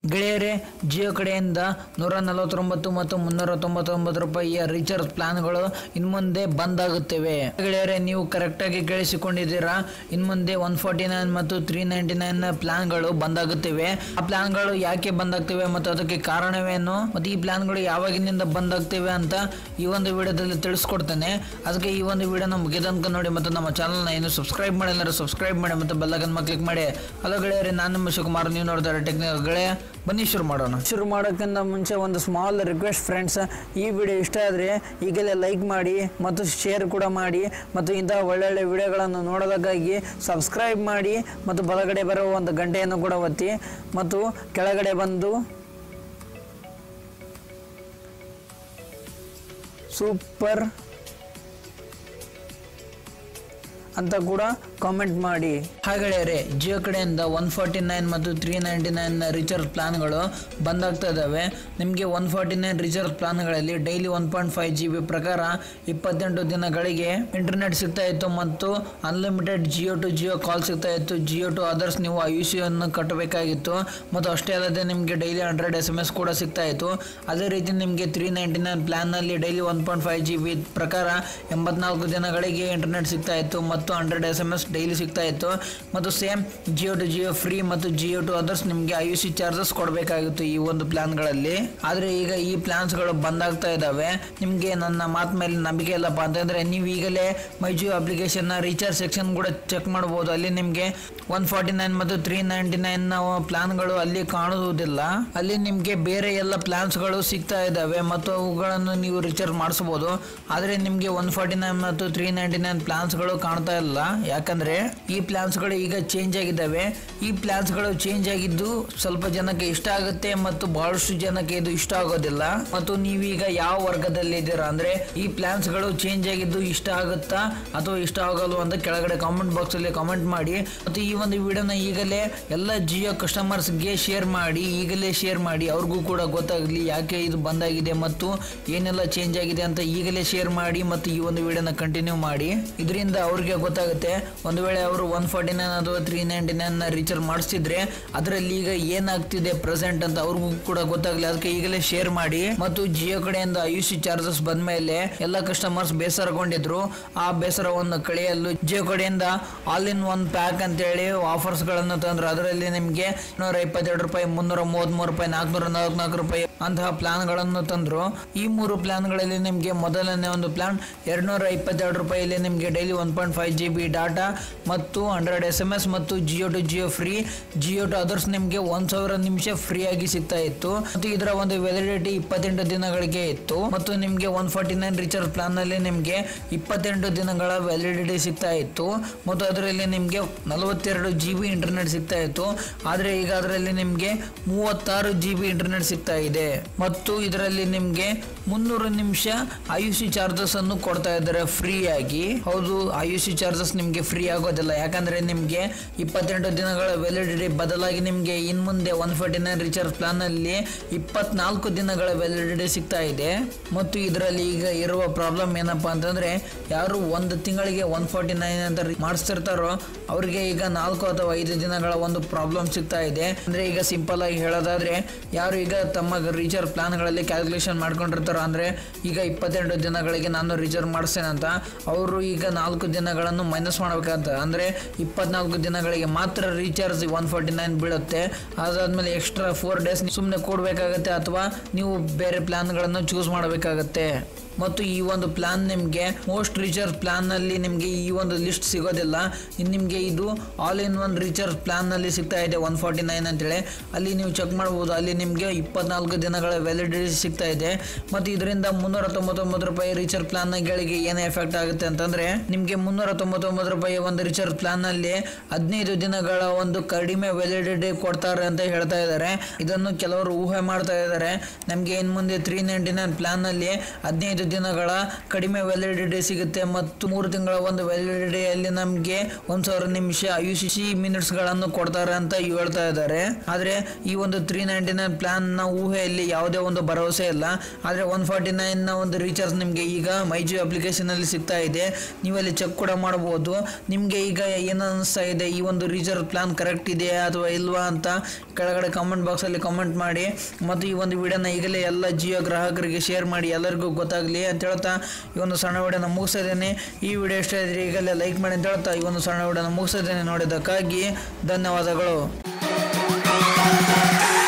ಗೆಳೆಯರೇ ಜಿಯೋ ಕಡೆಯಿಂದ ನೂರ ನಲವತ್ತೊಂಬತ್ತು ಮತ್ತು ಮುನ್ನೂರ ತೊಂಬತ್ತೊಂಬತ್ತು ರೂಪಾಯಿಯ ರೀಚಾರ್ಜ್ ಪ್ಲಾನ್ಗಳು ಇನ್ಮುಂದೆ ಬಂದ್ ಆಗುತ್ತವೆ ಗೆಳೆಯರೇ ನೀವು ಕರೆಕ್ಟಾಗಿ ಕೇಳಿಸಿಕೊಂಡಿದ್ದೀರಾ ಇನ್ಮುಂದೆ ಒನ್ ಫಾರ್ಟಿ ನೈನ್ ಮತ್ತು ತ್ರೀ ನೈಂಟಿ ನೈನ್ ಪ್ಲಾನ್ಗಳು ಬಂದಾಗುತ್ತಿವೆ ಆ ಪ್ಲಾನ್ಗಳು ಯಾಕೆ ಬಂದಾಗ್ತಿವೆ ಮತ್ತು ಅದಕ್ಕೆ ಕಾರಣವೇನು ಮತ್ತು ಈ ಪ್ಲಾನ್ಗಳು ಯಾವಾಗಿನಿಂದ ಬಂದಾಗ್ತಿವೆ ಅಂತ ಈ ಒಂದು ವಿಡಿಯೋದಲ್ಲಿ ತಿಳಿಸ್ಕೊಡ್ತೇನೆ ಅದಕ್ಕೆ ಈ ಒಂದು ವಿಡಿಯೋನ ಮುಗಿದಂಕ ನೋಡಿ ಮತ್ತು ನಮ್ಮ ಚಾನಲ್ನ ಏನು ಸಬ್ಸ್ಕ್ರೈಬ್ ಮಾಡಿಲ್ಲ ಸಬ್ಸ್ಕ್ರೈಬ್ ಮಾಡಿ ಮತ್ತು ಬೆಲ್ಲಗನ್ ಕ್ಲಿಕ್ ಮಾಡಿ ಹಲೋ ಗೆಳೆಯರೇ ನಾನು ನಿಮ್ಮ ಶಿವಕುಮಾರ್ ನೀವು ನೋಡ್ತಾರೆ ಟೆಕ್ನಿಕಲ್ ಗೆಳೆಯ ಬನ್ನಿ ಶುರು ಮಾಡೋಣ ಶುರು ಮಾಡೋಕ್ಕಿಂತ ಮುಂಚೆ ಒಂದು ಸ್ಮಾಲ್ ರಿಕ್ವೆಸ್ಟ್ ಫ್ರೆಂಡ್ಸ್ ಈ ವಿಡಿಯೋ ಇಷ್ಟ ಆದರೆ ಈಗಲೇ ಲೈಕ್ ಮಾಡಿ ಮತ್ತು ಶೇರ್ ಕೂಡ ಮಾಡಿ ಮತ್ತು ಇಂತಹ ಒಳ್ಳೊಳ್ಳೆ ವಿಡಿಯೋಗಳನ್ನು ನೋಡೋದಕ್ಕಾಗಿ ಸಬ್ಸ್ಕ್ರೈಬ್ ಮಾಡಿ ಮತ್ತು ಬಲಗಡೆ ಬರುವ ಒಂದು ಗಂಟೆಯನ್ನು ಕೂಡ ಒತ್ತಿ ಮತ್ತು ಕೆಳಗಡೆ ಬಂದು ಸೂಪರ್ ಅಂತ ಕೂಡ ಕಾಮೆಂಟ್ ಮಾಡಿ ಹಾಗೆಳೆಯರೆ ಜಿಯೋ ಕಡೆಯಿಂದ ಒನ್ ಫಾರ್ಟಿ ನೈನ್ ಮತ್ತು ತ್ರೀ ನೈಂಟಿ ನೈನ್ ರೀಚಾರ್ಜ್ ಪ್ಲಾನ್ಗಳು ಬಂದಾಗ್ತಾ ಇದ್ದಾವೆ ನಿಮಗೆ ಒನ್ ಫಾರ್ಟಿ ನೈನ್ ರೀಚಾರ್ಜ್ ಪ್ಲಾನ್ಗಳಲ್ಲಿ daily one point five G B ಪ್ರಕಾರ ಇಪ್ಪತ್ತೆಂಟು ದಿನಗಳಿಗೆ ಇಂಟರ್ನೆಟ್ ಸಿಗ್ತಾ ಇತ್ತು ಮತ್ತು unlimited Jio to Jio call ಸಿಗ್ತಾ ಇತ್ತು ಜಿಯೋ ಟು ಅದರ್ಸ್ ನೀವು ಐ ಯು ಸಿಯನ್ನು ಕಟ್ಟಬೇಕಾಗಿತ್ತು ಮತ್ತು ಅಷ್ಟೇ ಅಲ್ಲದೆ ನಿಮಗೆ daily hundred S M S ಕೂಡ ಸಿಗ್ತಾ ಇತ್ತು ಅದೇ ರೀತಿ ನಿಮಗೆ ತ್ರೀ ನೈಂಟಿ ನೈನ್ ಪ್ಲಾನ್ನಲ್ಲಿ daily one point five G B ಪ್ರಕಾರ ಎಂಬತ್ನಾಲ್ಕು ದಿನಗಳಿಗೆ ಇಂಟರ್ನೆಟ್ ಸಿಗ್ತಾ ಇತ್ತು ಮತ್ತು hundred S M S daily ಸಿಗ್ತಾ ಇತ್ತು ಮತ್ತು same Jio to Jio free ಮತ್ತು ಜಿಯೋ ಟು ಅದರ್ಸ್ ನಿಮಗೆ ಐ ಯು ಸಿ ಚಾರ್ಜಸ್ ಕೊಡಬೇಕಾಗಿತ್ತು ಈ ಒಂದು ಪ್ಲಾನ್ಗಳಲ್ಲಿ ಆದರೆ ಈಗ ಈ ಪ್ಲಾನ್ಸ್ಗಳು ಬಂದಾಗ್ತಾ ಇದ್ದಾವೆ ನಿಮಗೆ ನನ್ನ ಮಾತು ಮೇಲೆ ನಂಬಿಕೆ ಇಲ್ಲಪ್ಪ ಅಂತಂದರೆ ನೀವು ಈಗಲೇ ಮೈ ಜಿಯೋ ಅಪ್ಲಿಕೇಶನ್ನ ರೀಚಾರ್ಜ್ ಸೆಕ್ಷನ್ ಕೂಡ ಚೆಕ್ ಮಾಡ್ಬೋದು ಅಲ್ಲಿ ನಿಮಗೆ ಒನ್ ಫಾರ್ಟಿ ನೈನ್ ಮತ್ತು ತ್ರೀ ನೈಂಟಿ ನೈನ್ ಪ್ಲಾನ್ಗಳು ಅಲ್ಲಿ ಕಾಣುವುದಿಲ್ಲ ಅಲ್ಲಿ ನಿಮಗೆ ಬೇರೆ ಎಲ್ಲ ಪ್ಲಾನ್ಸ್ಗಳು ಸಿಗ್ತಾ ಇದ್ದಾವೆ ಮತ್ತು ಅವುಗಳನ್ನು ನೀವು ರೀಚಾರ್ಜ್ ಮಾಡಿಸ್ಬೋದು ಆದರೆ ನಿಮಗೆ ಒನ್ ಫಾರ್ಟಿ ನೈನ್ ಮತ್ತು ತ್ರೀ ನೈಂಟಿ ನೈನ್ ಪ್ಲಾನ್ಸ್ಗಳು ಕಾಣ್ತಾ ಇಲ್ಲ ಯಾಕಂದ್ರೆ ಈ ಪ್ಲಾನ್ಸ್ಗಳು ಈಗ ಚೇಂಜ್ ಆಗಿದ್ದಾವೆ ಈ ಪ್ಲಾನ್ಸ್ಗಳು ಚೇಂಜ್ ಆಗಿದ್ದು ಸ್ವಲ್ಪ ಜನಕ್ಕೆ ಇಷ್ಟ ಆಗುತ್ತೆ ಮತ್ತು ಬಹಳಷ್ಟು ಜನಕ್ಕೆ ಇದು ಇಷ್ಟ ಆಗೋದಿಲ್ಲ ಮತ್ತು ನೀವೀಗ ಯಾವ ವರ್ಗದಲ್ಲಿ ಇದ್ದೀರಾ ಅಂದ್ರೆ ಈ ಪ್ಲಾನ್ಸ್ಗಳು ಚೇಂಜ್ ಆಗಿದ್ದು ಇಷ್ಟ ಆಗುತ್ತಾ ಅಥವಾ ಇಷ್ಟ ಆಗಲ್ವಾ ಅಂತ ಕೆಳಗಡೆ ಕಾಮೆಂಟ್ ಬಾಕ್ಸ್ ಅಲ್ಲಿ ಕಾಮೆಂಟ್ ಮಾಡಿ ಮತ್ತು ಈ ಒಂದು ವಿಡಿಯೋನ ಈಗಲೇ ಎಲ್ಲ ಜಿಯೋ ಕಸ್ಟಮರ್ಸ್ಗೆ ಶೇರ್ ಮಾಡಿ ಈಗಲೇ ಶೇರ್ ಮಾಡಿ ಅವ್ರಿಗೂ ಕೂಡ ಗೊತ್ತಾಗಲಿ ಯಾಕೆ ಇದು ಬಂದಾಗಿದೆ ಮತ್ತು ಏನೆಲ್ಲ ಚೇಂಜ್ ಆಗಿದೆ ಅಂತ ಈಗಲೇ ಶೇರ್ ಮಾಡಿ ಮತ್ತು ಈ ಒಂದು ವಿಡಿಯೋನ ಕಂಟಿನ್ಯೂ ಮಾಡಿ ಇದರಿಂದ ಅವ್ರಿಗೆ ಗೊತ್ತಾಗುತ್ತೆ ಒಂದು ವೇಳೆ ಅವರು ಒನ್ ಫಾರ್ಟಿ ನೈನ್ ಅಥವಾ ತ್ರೀ ನೈಂಟಿ ನೈನ್ ರೀಚಾರ್ಜ್ ಮಾಡಿಸ್ತಿದ್ರೆ ಅದರಲ್ಲಿ ಈಗ ಏನಾಗ್ತಿದೆ ಪ್ರೆಸೆಂಟ್ ಅಂತ ಅವ್ರಿಗೂ ಕೂಡ ಗೊತ್ತಾಗಲಿ ಅದಕ್ಕೆ ಈಗಲೇ ಶೇರ್ ಮಾಡಿ ಮತ್ತು ಜಿಯೋ ಕಡೆಯಿಂದ ಐ ಯು ಸಿ ಚಾರ್ಜಸ್ ಬಂದ್ಮೇಲೆ ಎಲ್ಲ ಕಸ್ಟಮರ್ಸ್ ಬೇಸರಗೊಂಡಿದ್ರು ಆ ಬೇಸರವನ್ನು ಕಳೆಯಲು ಜಿಯೋ ಕಡೆಯಿಂದ ಆಲ್ ಇನ್ ಒನ್ ಪ್ಯಾಕ್ ಅಂತೇಳಿ ಆಫರ್ಸ್ ಗಳನ್ನು ತಂದ್ರು ಅದರಲ್ಲಿ ನಿಮಗೆ ನೂರ ಇಪ್ಪತ್ತೆರಡು ರೂಪಾಯಿ ಮುನ್ನೂರ ಮೂವತ್ಮೂರು ರೂಪಾಯಿ ನಾಲ್ಕುನೂರ ನಾಲ್ಕು ರೂಪಾಯಿ ಅಂತಹ ಪ್ಲಾನ್ಗಳನ್ನು ತಂದ್ರು ಈ ಮೂರು ಪ್ಲಾನ್ಗಳಲ್ಲಿ ನಿಮಗೆ ಮೊದಲನೇ ಒಂದು ಪ್ಲಾನ್ ಎರಡ್ನೂರ ಇಪ್ಪತ್ತೆರಡು ರೂಪಾಯಿಲಿ ನಿಮಗೆ daily one point five G B data ಮತ್ತು ಹಂಡ್ರೆಡ್ ಎಸ್ ಎಮ್ ಎಸ್ ಮತ್ತು Jio to Jio free Jio to others ನಿಮಗೆ ಒಂದು ಸಾವಿರ ನಿಮಿಷ ಫ್ರೀ ಆಗಿ ಸಿಗ್ತಾ ಇತ್ತು ಮತ್ತು ಇದರ ಒಂದು ವ್ಯಾಲಿಡಿಟಿ ಇಪ್ಪತ್ತೆಂಟು ದಿನಗಳಿಗೆ ಇತ್ತು ಮತ್ತು ನಿಮಗೆ one forty nine recharge plan ನಲ್ಲಿ ನಿಮಗೆ ಇಪ್ಪತ್ತೆಂಟು ದಿನಗಳ ವ್ಯಾಲಿಡಿಟಿ ಸಿಗ್ತಾ ಇತ್ತು ಮತ್ತು ಅದರಲ್ಲಿ ನಿಮಗೆ ನಲವತ್ತೆರಡು ಜಿ ಬಿ ಇಂಟರ್ನೆಟ್ ಸಿಗ್ತಾ ಇತ್ತು ಆದರೆ ಈಗ ಅದರಲ್ಲಿ ನಿಮಗೆ ಮೂವತ್ತಾರು ಜಿ ಬಿ ಇಂಟರ್ನೆಟ್ ಸಿಗ್ತಾ ಇದೆ ಮತ್ತು ಇದರಲ್ಲಿ ನಿಮಗೆ ಮುನ್ನೂರು ನಿಮಿಷ ಐ ಯು ಸಿ ಚಾರ್ಜಸ್ ಅನ್ನು ಕೊಡ್ತಾ ಇದ್ದಾರೆ ಫ್ರೀ ಆಗಿ ಹೌದು ಐ ಯು ಸಿ ಚಾರ್ಜಸ್ ನಿಮಗೆ ಫ್ರೀ ಆಗೋದಿಲ್ಲ ಯಾಕಂದ್ರೆ ನಿಮಗೆ ಇಪ್ಪತ್ತೆಂಟು ದಿನಗಳ ವ್ಯಾಲಿಡಿಟಿ ಬದಲಾಗಿ ನಿಮಗೆ ಇನ್ ಮುಂದೆ one forty nine recharge plan ಅಲ್ಲಿ ಇಪ್ಪತ್ನಾಲ್ಕು ದಿನಗಳ ವ್ಯಾಲಿಡಿಟಿ ಸಿಗ್ತಾ ಇದೆ ಮತ್ತು ಇದರಲ್ಲಿ ಈಗ ಇರುವ ಪ್ರಾಬ್ಲಮ್ ಏನಪ್ಪಾ ಅಂತಂದ್ರೆ ಯಾರು ಒಂದು ತಿಂಗಳಿಗೆ ಒನ್ ಫಾರ್ಟಿ ನೈನ್ ಅಂತ re- ಮಾಡಿಸ್ತಿರ್ತಾರೋ ಅವರಿಗೆ ಈಗ ನಾಲ್ಕು ಅಥವಾ ಐದು ದಿನಗಳ ಒಂದು ಪ್ರಾಬ್ಲಮ್ ಸಿಗ್ತಾ ಇದೆ ಅಂದ್ರೆ ಈಗ ಸಿಂಪಲ್ ಆಗಿ ಹೇಳೋದಾದ್ರೆ ಯಾರು ಈಗ ತಮ್ಮ ರೀಚಾರ್ಜ್ ಪ್ಲಾನ್ಗಳಲ್ಲಿ ಕ್ಯಾಲ್ಕುಲೇಷನ್ ಮಾಡ್ಕೊಂಡಿರ್ತಾರೋ ಅಂದ್ರೆ ಈಗ ಇಪ್ಪತ್ತೆಂಟು ದಿನಗಳಿಗೆ ನಾನು ರೀಚಾರ್ಜ್ ಮಾಡಿಸ್ತೇನೆ ಅಂತ ಅವರು ಈಗ ನಾಲ್ಕು ದಿನಗಳನ್ನು ಮೈನಸ್ ಮಾಡಬೇಕಂತ ಅಂದ್ರೆ ಇಪ್ಪತ್ನಾಲ್ಕು ದಿನಗಳಿಗೆ ಮಾತ್ರ ರೀಚಾರ್ಜ್ ಒನ್ ಫಾರ್ಟಿ ನೈನ್ ಬೀಳುತ್ತೆ ಅದಾದ್ಮೇಲೆ ಎಕ್ಸ್ಟ್ರಾ ಫೋರ್ ಡೇಸ್ ಸುಮ್ಮನೆ ಕೊಡಬೇಕಾಗತ್ತೆ ಅಥವಾ ನೀವು ಬೇರೆ ಪ್ಲಾನ್ಗಳನ್ನು ಚೂಸ್ ಮಾಡಬೇಕಾಗತ್ತೆ ಮತ್ತು ಈ ಒಂದು ಪ್ಲಾನ್ ನಿಮಗೆ ಮೋಸ್ಟ್ ರೀಚಾರ್ಜ್ ಪ್ಲಾನ್ ನಲ್ಲಿ ನಿಮಗೆ ಈ ಒಂದು ಲಿಸ್ಟ್ ಸಿಗೋದಿಲ್ಲ ಇನ್ನು ನಿಮಗೆ ಇದು all in one recharge plan ನಲ್ಲಿ ಸಿಗ್ತಾ ಇದೆ ಒನ್ ಫಾರ್ಟಿ ನೈನ್ ಅಂತೇಳಿ ಅಲ್ಲಿ ನೀವು ಚೆಕ್ ಮಾಡ್ಬೋದು ಅಲ್ಲಿ ನಿಮಗೆ ಇಪ್ಪತ್ನಾಲ್ಕು ದಿನಗಳ ವ್ಯಾಲಿಡಿಟಿ ಸಿಗ್ತಾ ಇದೆ ಮತ್ತು ಇದರಿಂದ ಮುನ್ನೂರ ತೊಂಬತ್ತೊಂಬತ್ತು ರೂಪಾಯಿ ರೀಚಾರ್ಜ್ ಪ್ಲಾನ್ಗಳಿಗೆ ಏನು ಎಫೆಕ್ಟ್ ಆಗುತ್ತೆ ಅಂತಂದ್ರೆ ನಿಮಗೆ ಮುನ್ನೂರ ತೊಂಬತ್ತೊಂಬತ್ತು ರೂಪಾಯಿ ಒಂದು ರೀಚಾರ್ಜ್ ಪ್ಲಾನ್ ನಲ್ಲಿ ಹದಿನೈದು ದಿನಗಳ ಒಂದು ಕಡಿಮೆ ವ್ಯಾಲಿಡಿಟಿ ಕೊಡ್ತಾರೆ ಅಂತ ಹೇಳ್ತಾ ಇದ್ದಾರೆ ಇದನ್ನು ಕೆಲವರು ಊಹೆ ಮಾಡ್ತಾ ಇದ್ದಾರೆ ನಮಗೆ ಇನ್ನು ಮುಂದೆ ತ್ರೀ ನೈಂಟಿ ನೈನ್ ಪ್ಲಾನ್ ನಲ್ಲಿ ಹದಿನೈದು ನಲವತ್ತೈದು ದಿನಗಳ ಕಡಿಮೆ ವ್ಯಾಲಿಡಿಟಿ ಸಿಗುತ್ತೆ ಮತ್ತು ಮೂರು ತಿಂಗಳ ಒಂದು ವ್ಯಾಲಿಡಿಟಿಯಲ್ಲಿ ನಮಗೆ ಒಂದು ಸಾವಿರ ನಿಮಿಷ ಯು ಸಿ ಸಿ ಮಿನಿಟ್ಸ್ಗಳನ್ನು ಕೊಡ್ತಾರೆ ಅಂತ ಹೇಳ್ತಾ ಇದ್ದಾರೆ ಆದರೆ ಈ ಒಂದು ತ್ರೀ ನೈಂಟಿ ನೈನ್ ಪ್ಲಾನ್ನ ಊಹೆಯಲ್ಲಿ ಯಾವುದೇ ಒಂದು ಭರವಸೆ ಇಲ್ಲ ಆದರೆ ಒನ್ ಫಾರ್ಟಿ ನೈನ್ನ ಒಂದು ರೀಚಾರ್ಜ್ ನಿಮಗೆ ಈಗ ಮೈಜಿಯೋ ಅಪ್ಲಿಕೇಶನಲ್ಲಿ ಸಿಗ್ತಾ ಇದೆ ನೀವು ಅಲ್ಲಿ ಚೆಕ್ ಕೂಡ ಮಾಡಬಹುದು ನಿಮಗೆ ಈಗ ಏನು ಅನಿಸ್ತಾ ಇದೆ ಈ ಒಂದು ರೀಚಾರ್ಜ್ ಪ್ಲಾನ್ ಕರೆಕ್ಟ್ ಇದೆಯಾ ಅಥವಾ ಇಲ್ವಾ ಅಂತ ಕೆಳಗಡೆ ಕಾಮೆಂಟ್ ಬಾಕ್ಸಲ್ಲಿ ಕಾಮೆಂಟ್ ಮಾಡಿ ಮತ್ತು ಈ ಒಂದು ವಿಡಿಯೋನ ಈಗಲೇ ಎಲ್ಲ ಜಿಯೋ ಗ್ರಾಹಕರಿಗೆ ಶೇರ್ ಮಾಡಿ ಎಲ್ಲರಿಗೂ ಗೊತ್ತಾಗಲಿ ಅಂತ ಹೇಳ್ತಾ ಈ ಒಂದು ಸಣ್ಣ ವಿಡಿಯೋನ ಮುಗಿಸ್ತಾ ಇದ್ದೇನೆ ಈ ವಿಡಿಯೋ ಇಷ್ಟ ಇದ್ರೆ ಈಗಲೇ ಲೈಕ್ ಮಾಡಿ ಅಂತ ಹೇಳ್ತಾ ಈ ಒಂದು ಸಣ್ಣ ವಿಡಿಯೋನ ಮುಗಿಸ್ತಾ ಇದ್ದೇನೆ ನೋಡಿದ್ದಕ್ಕಾಗಿ ಧನ್ಯವಾದಗಳು